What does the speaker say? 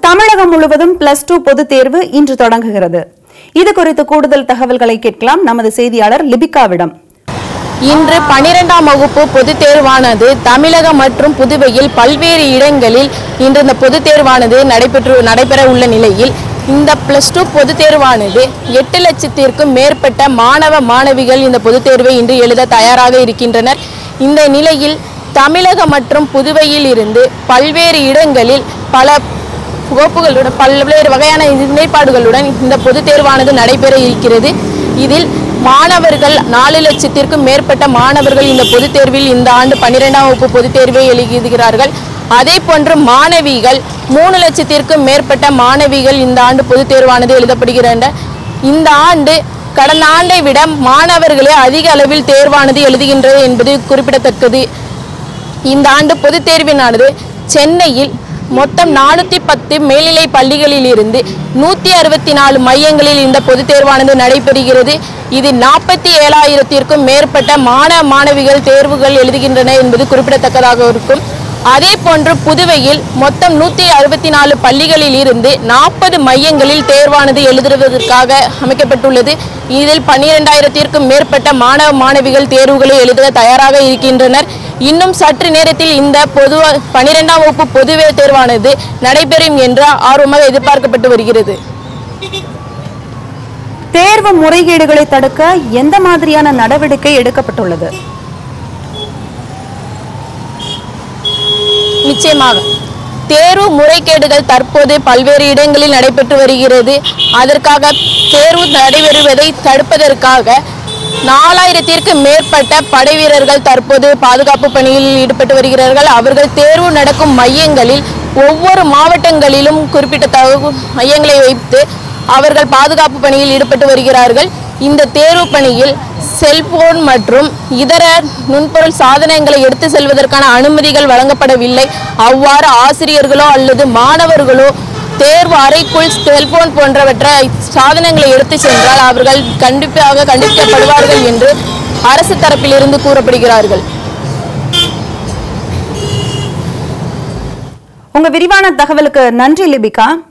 தமிழகம் முழுவதும் plus two பொதுத் தேர்வு இன்று தொடங்குகிறது இது குறித்து கூடுதல் தகவல்களை கேட்கலாம் நமது செய்தியாளர் லிபிகாவிடம் இன்று பனிரெண்டாம் வகுப்பு பொதுத் தேர்வானது தமிழகம் மற்றும் புதுவையில் பல்வேறு இடங்களில் இன்று இந்த பொதுத் தேர்வானது நடைபெற்று நடைபெற உள்ள நிலையில் இந்த பிளஸ் டூ பொதுத் தேர்வானது எட்டு லட்சத்திற்கும் மேற்பட்ட மாணவ மாணவிகள் இந்த பொதுத் தேர்வை இன்று எழுத தயாராக இருக்கின்றனர் இந்த நிலையில் தமிழகம் மற்றும் புதுவையில் இருந்து பல்வேறு இடங்களில் பல கோப்புகளுடன் பல்வேறு வகையான நிலைப்பாடுகளுடன் இந்த பொதுத் தேர்வானது நடைபெற இருக்கிறது இதில் மாணவர்கள் நாலு லட்சத்திற்கும் மேற்பட்ட மாணவர்கள் இந்த பொதுத் தேர்வில் இந்த ஆண்டு பன்னிரெண்டாம் வகுப்பு பொதுத் தேர்வை எழுதுகிறார்கள் அதே போன்று மாணவிகள் மூணு லட்சத்திற்கும் மேற்பட்ட மாணவிகள் இந்த ஆண்டு பொதுத் தேர்வானது எழுதப்படுகின்றன இந்த ஆண்டு கடந்த ஆண்டை விட மாணவர்களே அதிக அளவில் தேர்வானது எழுதுகின்றது என்பது குறிப்பிடத்தக்கது இந்த ஆண்டு பொதுத் தேர்வினானது சென்னையில் மொத்தம் நானூற்றி பத்து மேல்நிலை பள்ளிகளில் இருந்து நூற்றி அறுபத்தி நாலு மையங்களில் இந்த பொதுத் தேர்வானது நடைபெறுகிறது இதில் நாற்பத்தி ஏழாயிரத்திற்கும் மேற்பட்ட மாணவ மாணவிகள் தேர்வுகள் எழுதுகின்றன என்பது குறிப்பிடத்தக்கதாக இருக்கும் அதே போன்று புதுவையில் மொத்தம் நூற்றி அறுபத்தி நாலு பள்ளிகளில் இருந்து நாற்பது மையங்களில் தேர்வானது எழுதுவதற்காக அமைக்கப்பட்டுள்ளது இதில் பன்னிரெண்டாயிரத்திற்கும் மேற்பட்ட மாணவ மாணவிகள் தேர்வுகளை எழுத தயாராக இருக்கின்றனர் இன்னும் சற்று நேரத்தில் இந்த பொது பன்னிரெண்டாம் வகுப்பு பொதுவே தேர்வானது நடைபெறும் என்று ஆர்வமாக எதிர்பார்க்கப்பட்டு வருகிறது தேர்வு முறைகேடுகளை தடுக்க எந்த மாதிரியான நடவடிக்கை எடுக்கப்பட்டுள்ளது நிச்சயமாக தேர்வு முறைகேடுகள் தற்போது பல்வேறு இடங்களில் நடைபெற்று வருகிறது அதற்காக தேர்வு நடைபெறுவதை தடுப்பதற்காக நாலாயிரத்திற்கு மேற்பட்ட படை வீரர்கள் தற்போது பாதுகாப்பு பணியில் ஈடுபட்டு வருகிறார்கள் அவர்கள் தேர்வு நடக்கும் மையங்களில் ஒவ்வொரு மாவட்டங்களிலும் குறிப்பிட்ட மையங்களை வைத்து அவர்கள் பாதுகாப்பு பணியில் ஈடுபட்டு வருகிறார்கள் இந்த தேர்வு பணியில் செல்போன் மற்றும் இதர நுண்பொருள் சாதனங்களை எடுத்து செல்வதற்கான அனுமதிகள் வழங்கப்படவில்லை அவ்வாறு ஆசிரியர்களோ அல்லது மாணவர்களோ தேர்வு அறைக்குள் செல்போன் போன்றவற்றை சாதனங்களை எடுத்து சென்றால் அவர்கள் கண்டிப்பாக கண்டிக்கப்படுவார்கள் என்று அரசு தரப்பிலிருந்து கூறப்படுகிறார்கள் உங்க விரிவான தகவலுக்கு நன்றி லிபிகா